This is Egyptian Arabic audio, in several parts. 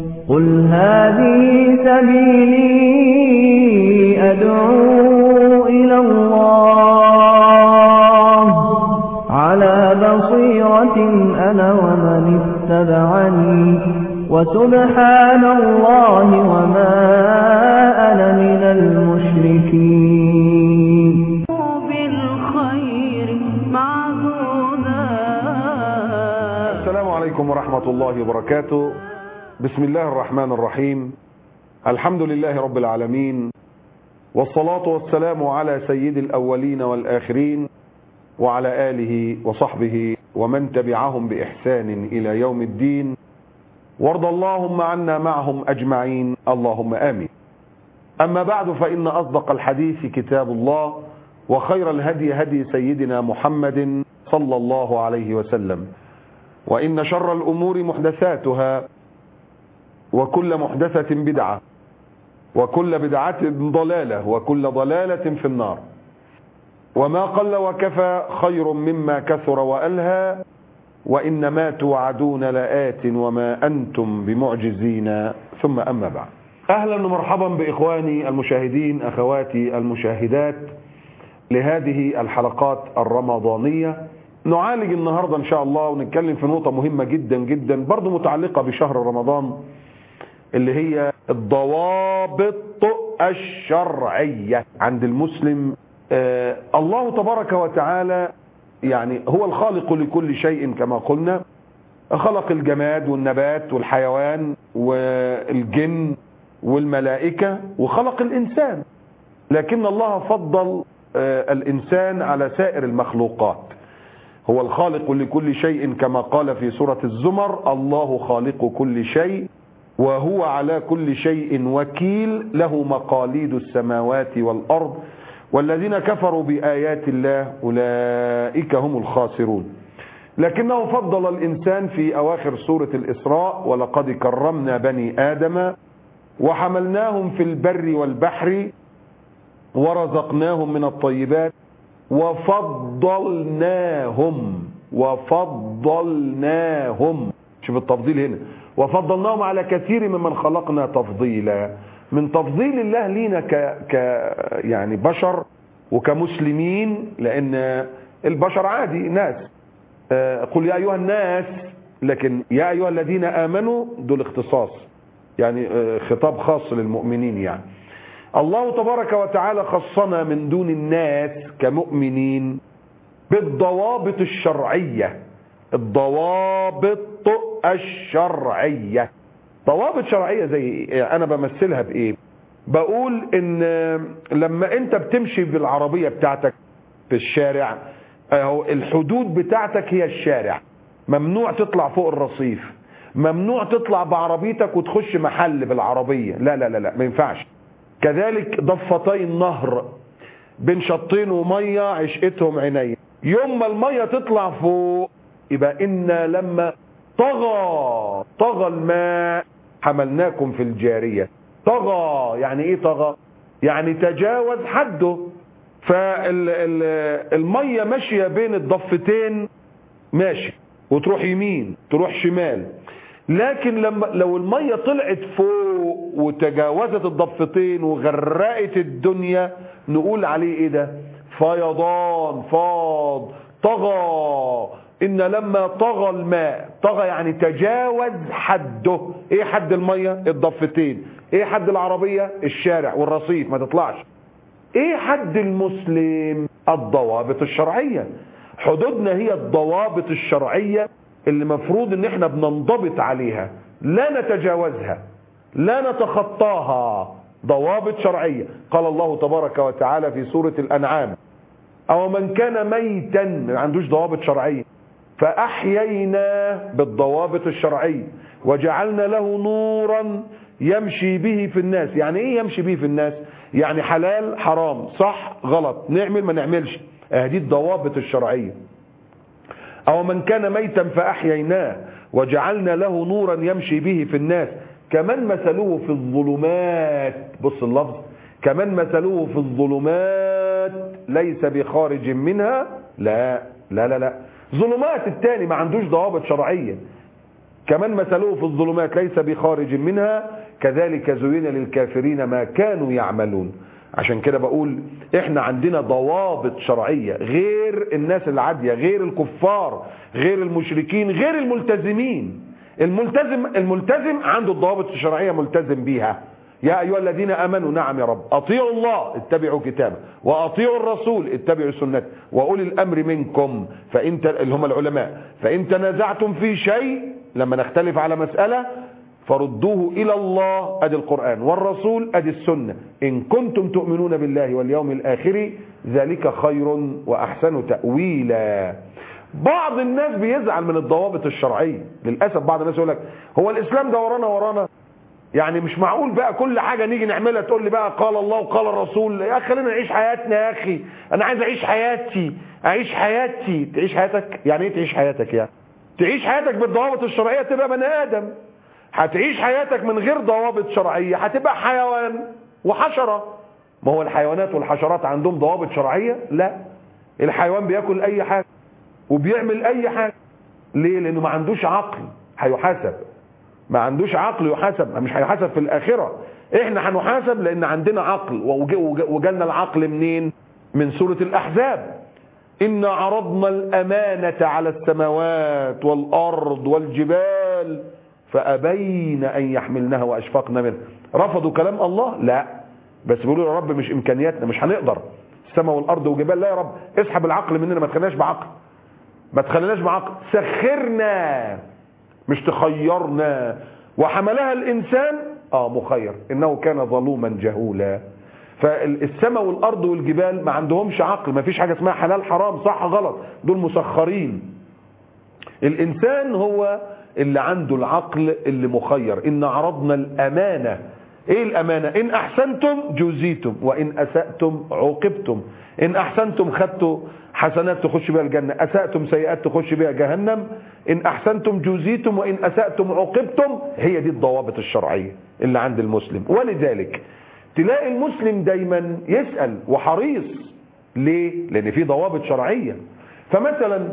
قل هذه سبيلي أدعو إلى الله على بصيرة أنا ومن اتبعني وسبحان الله وما أنا من المشركين بالخير معبودا السلام عليكم ورحمة الله وبركاته بسم الله الرحمن الرحيم الحمد لله رب العالمين والصلاة والسلام على سيد الأولين والآخرين وعلى آله وصحبه ومن تبعهم بإحسان إلى يوم الدين وارض اللهم عنا معهم أجمعين اللهم آمين أما بعد فإن أصدق الحديث كتاب الله وخير الهدي هدي سيدنا محمد صلى الله عليه وسلم وإن شر الأمور محدثاتها وكل محدثة بدعة وكل بدعة ضلالة وكل ضلالة في النار وما قل وكفى خير مما كثر وألهى وإن ما توعدون لآت وما أنتم بمعجزين ثم أما بعد أهلا ومرحبا بإخواني المشاهدين أخواتي المشاهدات لهذه الحلقات الرمضانية نعالج النهاردة إن شاء الله ونتكلم في نقطة مهمة جدا جدا برضو متعلقة بشهر رمضان اللي هي الضوابط الشرعية عند المسلم آه الله تبارك وتعالى يعني هو الخالق لكل شيء كما قلنا خلق الجماد والنبات والحيوان والجن والملائكة وخلق الإنسان لكن الله فضل آه الإنسان على سائر المخلوقات هو الخالق لكل شيء كما قال في سورة الزمر الله خالق كل شيء وهو على كل شيء وكيل له مقاليد السماوات والأرض والذين كفروا بآيات الله أولئك هم الخاسرون لكنه فضل الإنسان في أواخر سورة الإسراء ولقد كرمنا بني آدم وحملناهم في البر والبحر ورزقناهم من الطيبات وفضلناهم وفضلناهم شوف التفضيل هنا وفضلناهم على كثير ممن خلقنا تفضيلا من تفضيل الله لينا ك... ك يعني بشر وكمسلمين لان البشر عادي ناس قل يا ايها الناس لكن يا ايها الذين امنوا دول اختصاص يعني خطاب خاص للمؤمنين يعني الله تبارك وتعالى خصنا من دون الناس كمؤمنين بالضوابط الشرعيه الضوابط الشرعية ضوابط شرعية زي انا بمثلها بايه بقول ان لما انت بتمشي بالعربية بتاعتك في الشارع اهو الحدود بتاعتك هي الشارع ممنوع تطلع فوق الرصيف ممنوع تطلع بعربيتك وتخش محل بالعربية لا لا لا لا ما ينفعش كذلك ضفتي النهر بين شطين ومية عشقتهم عينيا يوم ما المية تطلع فوق يبقى إنا لما طغى طغى الماء حملناكم في الجارية طغى يعني ايه طغى يعني تجاوز حده فالمية ماشية بين الضفتين ماشي وتروح يمين تروح شمال لكن لما لو المية طلعت فوق وتجاوزت الضفتين وغرقت الدنيا نقول عليه ايه ده فيضان فاض طغى ان لما طغى الماء طغى يعني تجاوز حده ايه حد المية الضفتين ايه حد العربية الشارع والرصيف ما تطلعش ايه حد المسلم الضوابط الشرعية حدودنا هي الضوابط الشرعية اللي مفروض ان احنا بننضبط عليها لا نتجاوزها لا نتخطاها ضوابط شرعية قال الله تبارك وتعالى في سورة الانعام او من كان ميتا ما عندوش ضوابط شرعية فأحييناه بالضوابط الشرعية وجعلنا له نورا يمشي به في الناس يعني ايه يمشي به في الناس يعني حلال حرام صح غلط نعمل ما نعملش هذه الضوابط الشرعية او من كان ميتا فأحييناه وجعلنا له نورا يمشي به في الناس كمن مثلوه في الظلمات بص اللفظ كمن مثلوه في الظلمات ليس بخارج منها لا لا لا لا ظلمات التاني ما عندوش ضوابط شرعية كمان مثله في الظلمات ليس بخارج منها كذلك زين للكافرين ما كانوا يعملون عشان كده بقول احنا عندنا ضوابط شرعية غير الناس العادية غير الكفار غير المشركين غير الملتزمين الملتزم الملتزم عنده الضوابط الشرعية ملتزم بيها يا أيها الذين آمنوا نعم يا رب أطيعوا الله اتبعوا كتابه وأطيعوا الرسول اتبعوا سنته وأولي الأمر منكم فإن اللي هم العلماء فإن تنازعتم في شيء لما نختلف على مسألة فردوه إلى الله أدي القرآن والرسول أدي السنة إن كنتم تؤمنون بالله واليوم الآخر ذلك خير وأحسن تأويلا بعض الناس بيزعل من الضوابط الشرعية للأسف بعض الناس يقول لك هو الإسلام ده ورانا ورانا يعني مش معقول بقى كل حاجة نيجي نعملها تقول لي بقى قال الله وقال الرسول يا أخي خلينا نعيش حياتنا يا أخي أنا عايز أعيش حياتي أعيش حياتي تعيش حياتك يعني إيه تعيش حياتك يعني تعيش حياتك بالضوابط الشرعية تبقى بني آدم هتعيش حياتك من غير ضوابط شرعية هتبقى حيوان وحشرة ما هو الحيوانات والحشرات عندهم ضوابط شرعية لا الحيوان بياكل أي حاجة وبيعمل أي حاجة ليه لأنه ما عندوش عقل هيحاسب ما عندوش عقل يحاسب مش هيحاسب في الآخرة احنا هنحاسب لأن عندنا عقل وجالنا العقل منين من سورة الأحزاب إن عرضنا الأمانة على السماوات والأرض والجبال فأبين أن يحملنها وأشفقن منها رفضوا كلام الله لا بس بيقولوا يا رب مش إمكانياتنا مش هنقدر السماء والأرض والجبال لا يا رب اسحب العقل مننا ما تخليناش بعقل ما تخليناش بعقل سخرنا مش تخيرنا وحملها الإنسان آه مخير إنه كان ظلوما جهولا فالسماء والأرض والجبال ما عندهمش عقل ما فيش حاجة اسمها حلال حرام صح غلط دول مسخرين الإنسان هو اللي عنده العقل اللي مخير إن عرضنا الأمانة إيه الأمانة إن أحسنتم جزيتم وإن أسأتم عوقبتم إن أحسنتم خدتوا حسنات تخش بها الجنة أسأتم سيئات تخش بها جهنم إن أحسنتم جزيتم وإن أسأتم عوقبتم هي دي الضوابط الشرعية اللي عند المسلم ولذلك تلاقي المسلم دايما يسأل وحريص ليه؟ لأن في ضوابط شرعية فمثلا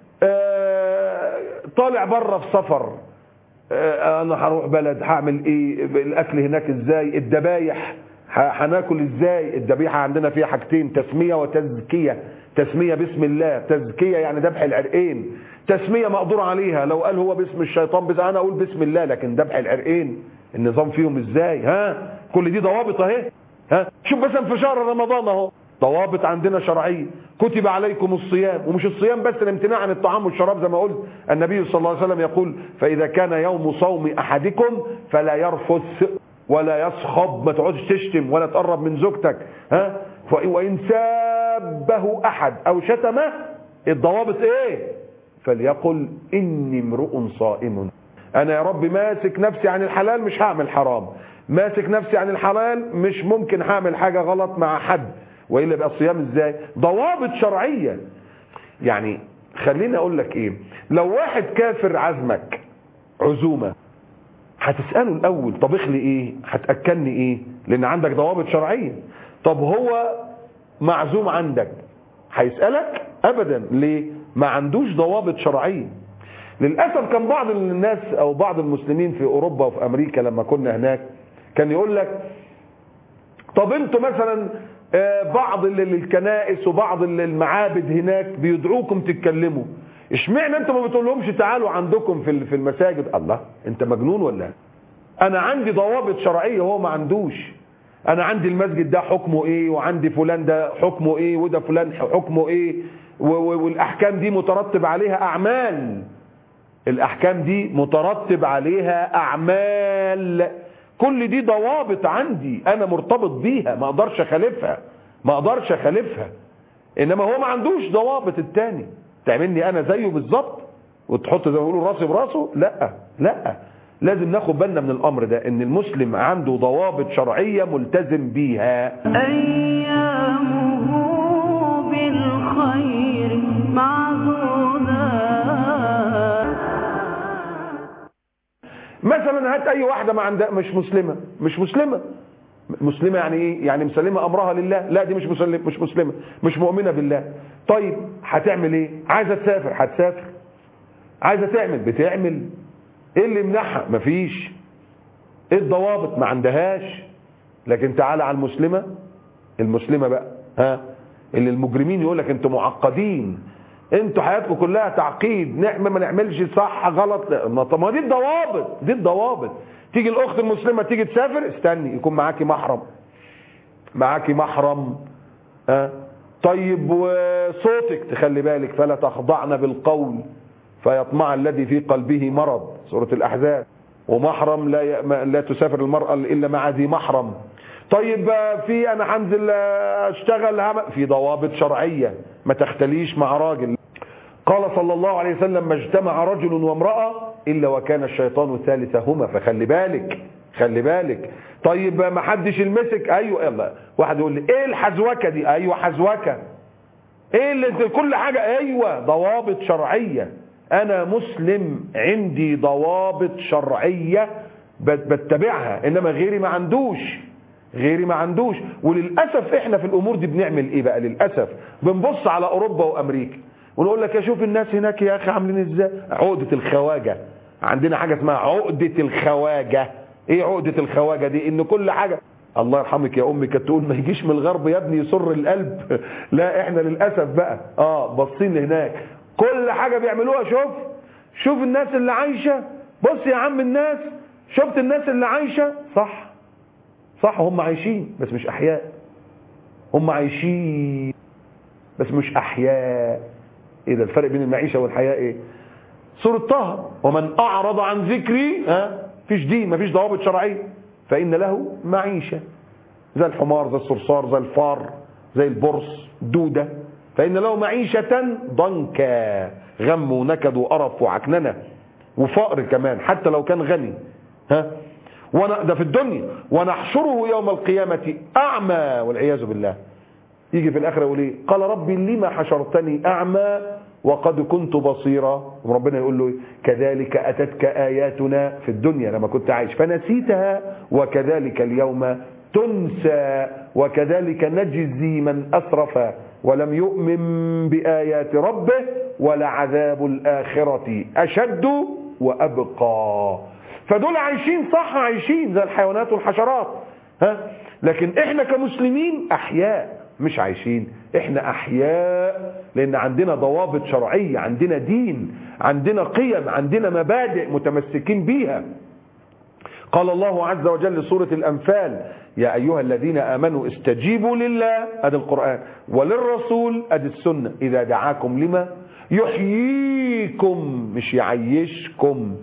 آه طالع بره في سفر آه انا هروح بلد هعمل ايه الاكل هناك ازاي الذبايح هناكل ازاي الذبيحه عندنا فيها حاجتين تسميه وتزكيه تسميه باسم الله تزكيه يعني ذبح العرقين تسميه مقدور عليها لو قال هو باسم الشيطان بس انا اقول باسم الله لكن ذبح العرقين النظام فيهم ازاي ها كل دي ضوابط اهي ها شوف مثلا في شهر رمضان اهو ضوابط عندنا شرعيه كتب عليكم الصيام ومش الصيام بس الامتناع عن الطعام والشراب زي ما قلت النبي صلى الله عليه وسلم يقول فاذا كان يوم صوم احدكم فلا يرفث ولا يصخب ما تقعدش تشتم ولا تقرب من زوجتك ها وان سابه احد او شتمه الضوابط ايه فليقل اني امرؤ صائم انا يا رب ماسك نفسي عن الحلال مش هعمل حرام ماسك نفسي عن الحلال مش ممكن هعمل حاجه غلط مع حد والا يبقى الصيام ازاي ضوابط شرعيه يعني خليني اقول لك ايه لو واحد كافر عزمك عزومه هتساله الاول طبخ لي ايه هتاكلني ايه لان عندك ضوابط شرعيه طب هو معزوم عندك هيسالك ابدا ليه ما عندوش ضوابط شرعيه للاسف كان بعض الناس او بعض المسلمين في اوروبا وفي امريكا لما كنا هناك كان يقول لك طب انتوا مثلا بعض الكنائس وبعض المعابد هناك بيدعوكم تتكلموا اشمعنى انتوا ما بتقولهمش تعالوا عندكم في في المساجد الله انت مجنون ولا انا عندي ضوابط شرعيه هو ما عندوش انا عندي المسجد ده حكمه ايه وعندي فلان ده حكمه ايه وده فلان حكمه ايه والاحكام دي مترتب عليها اعمال الاحكام دي مترتب عليها اعمال كل دي ضوابط عندي انا مرتبط بيها ما اقدرش اخالفها ما اقدرش اخالفها انما هو ما عندوش ضوابط التاني تعملني انا زيه بالظبط وتحط زي ما بيقولوا راسي براسه لا لا لازم ناخد بالنا من الامر ده ان المسلم عنده ضوابط شرعيه ملتزم بيها أيامه بالخير معدودة مثلا هات اي واحده ما عندها مش مسلمه مش مسلمه مسلمه يعني ايه يعني مسلمه امرها لله لا دي مش مسلمه مش مسلمه مش مؤمنه بالله طيب هتعمل ايه عايزه تسافر هتسافر عايزه تعمل بتعمل ايه اللي يمنعها مفيش ايه الضوابط ما عندهاش لكن تعالى على المسلمة المسلمة بقى ها اللي المجرمين يقول لك انتوا معقدين انتوا حياتكم كلها تعقيد نعمل ما نعملش صح غلط لا. ما طب ما دي الضوابط دي الضوابط تيجي الاخت المسلمه تيجي تسافر استني يكون معاكي محرم معاكي محرم ها طيب وصوتك تخلي بالك فلا تخضعن بالقول فيطمع الذي في قلبه مرض سوره الاحزاب ومحرم لا ي... ما- لا تسافر المراه الا مع ذي محرم طيب آه، في انا هنزل آه، اشتغل هم- في ضوابط شرعيه ما تختليش مع راجل قال صلى الله عليه وسلم ما اجتمع رجل وامرأة إلا وكان الشيطان ثالثهما فخلي بالك خلي بالك طيب ما حدش يلمسك ايوه يلا واحد يقول لي ايه الحزوكه دي ايوه حزوكه ايه اللي انت كل حاجه ايوه ضوابط شرعيه انا مسلم عندي ضوابط شرعيه بت- بتبعها انما غيري ما عندوش غيري ما عندوش وللاسف احنا في الامور دي بنعمل ايه بقى للاسف بنبص على اوروبا وامريكا ونقول لك يا شوف الناس هناك يا اخي عاملين ازاي عقده الخواجه عندنا حاجه اسمها عقده الخواجه ايه عقده الخواجه دي ان كل حاجه الله يرحمك يا امي كانت تقول ما يجيش من الغرب يا ابني يسر القلب لا احنا للاسف بقى اه باصين لهناك كل حاجه بيعملوها شوف شوف الناس اللي عايشه بص يا عم الناس شفت الناس اللي عايشه صح صح هم عايشين بس مش احياء هم عايشين بس مش احياء ايه ده الفرق بين المعيشه والحياه ايه سوره طه ومن اعرض عن ذكري ها فيش دين مفيش ضوابط شرعيه فان له معيشه زي الحمار زي الصرصار زي الفار زي البرص دوده فان له معيشه ضنكا غم ونكد وقرف وعكننه وفقر كمان حتى لو كان غني ها وانا ده في الدنيا ونحشره يوم القيامه اعمى والعياذ بالله يجي في الاخره يقول ايه قال ربي لما حشرتني اعمى وقد كنت بصيرا وربنا يقول له إيه؟ كذلك اتتك اياتنا في الدنيا لما كنت عايش فنسيتها وكذلك اليوم تنسى وكذلك نجزي من اسرف ولم يؤمن بايات ربه ولعذاب الاخره اشد وابقى فدول عايشين صح عايشين زي الحيوانات والحشرات ها لكن احنا كمسلمين احياء مش عايشين احنا احياء لان عندنا ضوابط شرعية عندنا دين عندنا قيم عندنا مبادئ متمسكين بيها قال الله عز وجل سورة الأنفال يا أيها الذين آمنوا استجيبوا لله أدي القرآن وللرسول أدي السنة إذا دعاكم لما يحييكم مش يعيشكم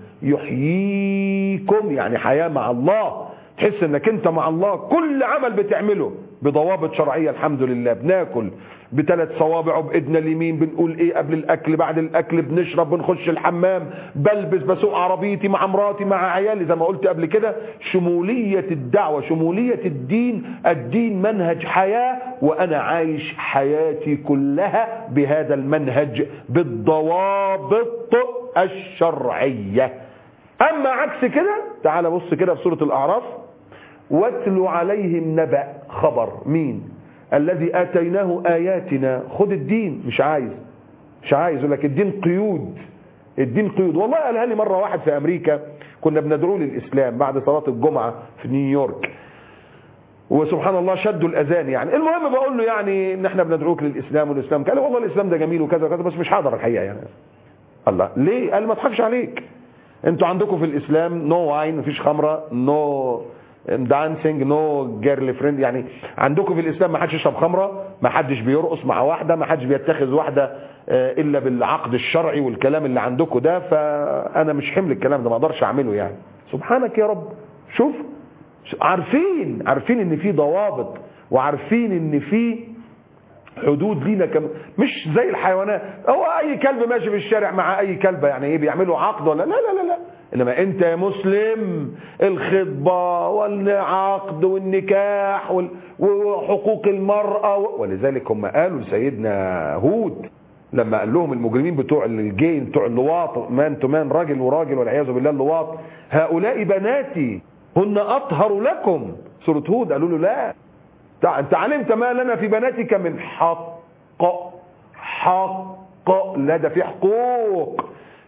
يحييكم يعني حياة مع الله تحس انك انت مع الله كل عمل بتعمله بضوابط شرعية الحمد لله بناكل بثلاث صوابع وبايدنا اليمين بنقول ايه قبل الاكل بعد الاكل بنشرب بنخش الحمام بلبس بسوق عربيتي مع مراتي مع عيالي زي ما قلت قبل كده شمولية الدعوة شمولية الدين الدين منهج حياة وانا عايش حياتي كلها بهذا المنهج بالضوابط الشرعية اما عكس كده تعال بص كده في سورة الاعراف واتل عليهم نبأ خبر مين الذي اتيناه اياتنا خد الدين مش عايز مش عايز يقول لك الدين قيود الدين قيود والله قالها لي مره واحد في امريكا كنا بندعوه للاسلام بعد صلاه الجمعه في نيويورك وسبحان الله شدوا الاذان يعني المهم بقول له يعني ان احنا بندعوك للاسلام والاسلام قال لي والله الاسلام ده جميل وكذا وكذا بس مش حاضر الحقيقه يعني الله ليه قال ما اضحكش عليك انتوا عندكم في الاسلام نو واين مفيش خمره نو دانسينج نو جيرل فريند يعني عندكم في الاسلام ما حدش يشرب خمره ما حدش بيرقص مع واحده ما حدش بيتخذ واحده آه، الا بالعقد الشرعي والكلام اللي عندكم ده فانا مش حمل الكلام ده ما اقدرش اعمله يعني سبحانك يا رب شوف عارفين عارفين ان في ضوابط وعارفين ان في حدود لينا كم مش زي الحيوانات هو اي كلب ماشي في الشارع مع اي كلبه يعني ايه بيعملوا عقد ولا لا لا لا لا انما انت يا مسلم الخطبه والعقد والنكاح وال- وحقوق المراه و- ولذلك هم قالوا لسيدنا هود لما قال لهم المجرمين بتوع الجين بتوع اللواط مان تو مان راجل وراجل والعياذ بالله اللواط هؤلاء بناتي هن اطهر لكم سوره هود قالوا له لا تع- انت علمت ما لنا في بناتك من حق حق لا ده في حقوق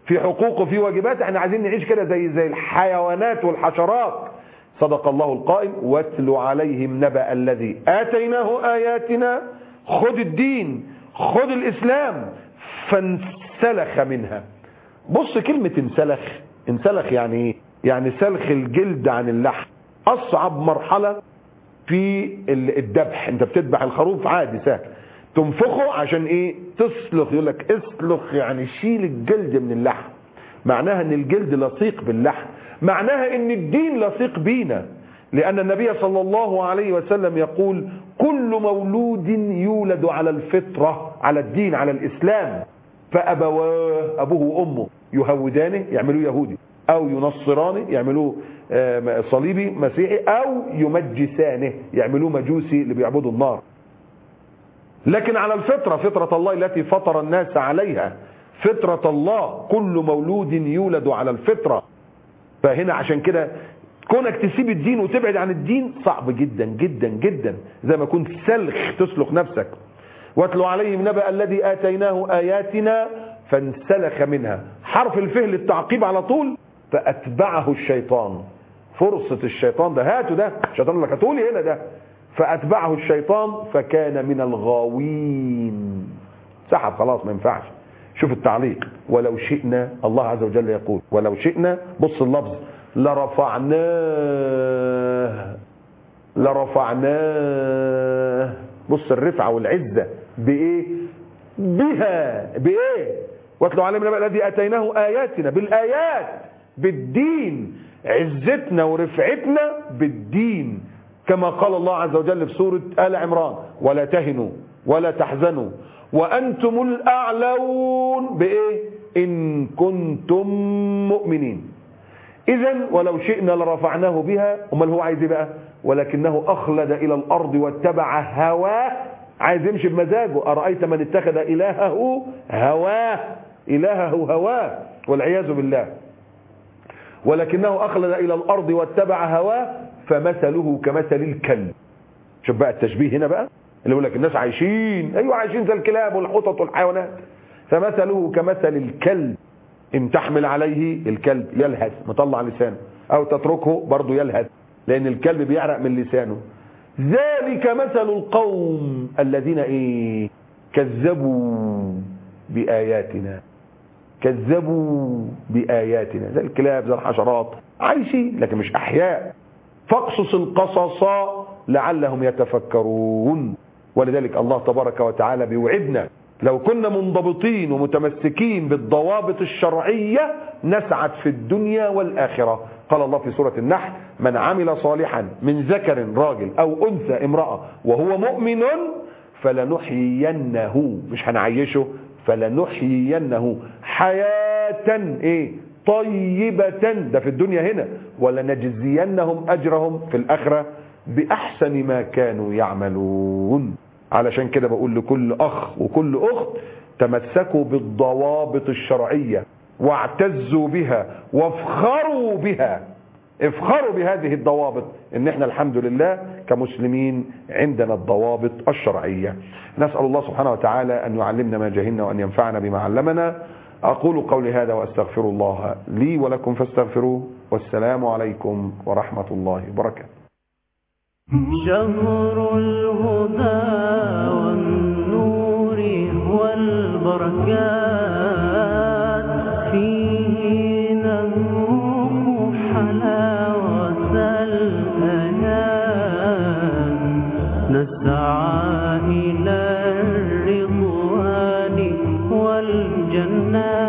في حقوق وفي واجبات احنا عايزين نعيش كده زي زي الحيوانات والحشرات صدق الله القائل واتل عليهم نبأ الذي آتيناه آياتنا خد الدين خد الإسلام فانسلخ منها بص كلمة انسلخ انسلخ يعني ايه يعني سلخ الجلد عن اللحم أصعب مرحلة في الذبح انت بتذبح الخروف عادي سهل تنفخه عشان ايه تسلخ يقول لك اسلخ يعني شيل الجلد من اللحم معناها ان الجلد لصيق باللحم معناها ان الدين لصيق بينا لان النبي صلى الله عليه وسلم يقول كل مولود يولد على الفطرة على الدين على الاسلام فابواه ابوه وامه يهودانه يعملوه يهودي او ينصرانه يعملوه صليبي مسيحي او يمجسانه يعملوه مجوسي اللي بيعبدوا النار لكن على الفطرة فطرة الله التي فطر الناس عليها فطرة الله كل مولود يولد على الفطرة فهنا عشان كده كونك تسيب الدين وتبعد عن الدين صعب جدا جدا جدا زي ما كنت سلخ تسلخ نفسك واتلو عليهم نبأ الذي آتيناه آياتنا فانسلخ منها حرف الفه للتعقيب على طول فأتبعه الشيطان فرصة الشيطان ده هاته ده الشيطان لك هتقولي هنا ده فأتبعه الشيطان فكان من الغاوين سحب خلاص ما ينفعش شوف التعليق ولو شئنا الله عز وجل يقول ولو شئنا بص اللفظ لرفعناه لرفعناه بص الرفعة والعزة بإيه بها بإيه واتلو عليهم النبأ الذي أتيناه آياتنا بالآيات بالدين عزتنا ورفعتنا بالدين كما قال الله عز وجل في سورة آل عمران ولا تهنوا ولا تحزنوا وأنتم الأعلون بإيه إن كنتم مؤمنين إذا ولو شئنا لرفعناه بها أمال هو عايز إيه بقى ولكنه أخلد إلى الأرض واتبع هواه عايز يمشي بمزاجه أرأيت من اتخذ إلهه هواه إلهه هواه والعياذ بالله ولكنه أخلد إلى الأرض واتبع هواه فمثله كمثل الكلب شوف بقى التشبيه هنا بقى اللي يقول لك الناس عايشين ايوه عايشين زي الكلاب والقطط والحيوانات فمثله كمثل الكلب ان تحمل عليه الكلب يلهث مطلع لسانه او تتركه برضه يلهث لان الكلب بيعرق من لسانه ذلك مثل القوم الذين ايه كذبوا باياتنا كذبوا باياتنا زي الكلاب زي الحشرات عايشين لكن مش احياء فاقصص القصص لعلهم يتفكرون ولذلك الله تبارك وتعالى بيوعدنا لو كنا منضبطين ومتمسكين بالضوابط الشرعية نسعد في الدنيا والآخرة قال الله في سورة النحل من عمل صالحا من ذكر راجل أو أنثى امرأة وهو مؤمن فلنحيينه مش هنعيشه فلنحيينه حياة ايه طيبة ده في الدنيا هنا ولنجزينهم أجرهم في الآخرة بأحسن ما كانوا يعملون علشان كده بقول لكل أخ وكل أخت تمسكوا بالضوابط الشرعية واعتزوا بها وافخروا بها افخروا بهذه الضوابط ان احنا الحمد لله كمسلمين عندنا الضوابط الشرعية نسأل الله سبحانه وتعالى ان يعلمنا ما جهلنا وان ينفعنا بما علمنا اقول قولي هذا واستغفر الله لي ولكم فاستغفروه والسلام عليكم ورحمة الله وبركاته شهر الهدى والنور والبركات فيه نذوق حلاوة الأيام نسعى إلى الرضوان والجنات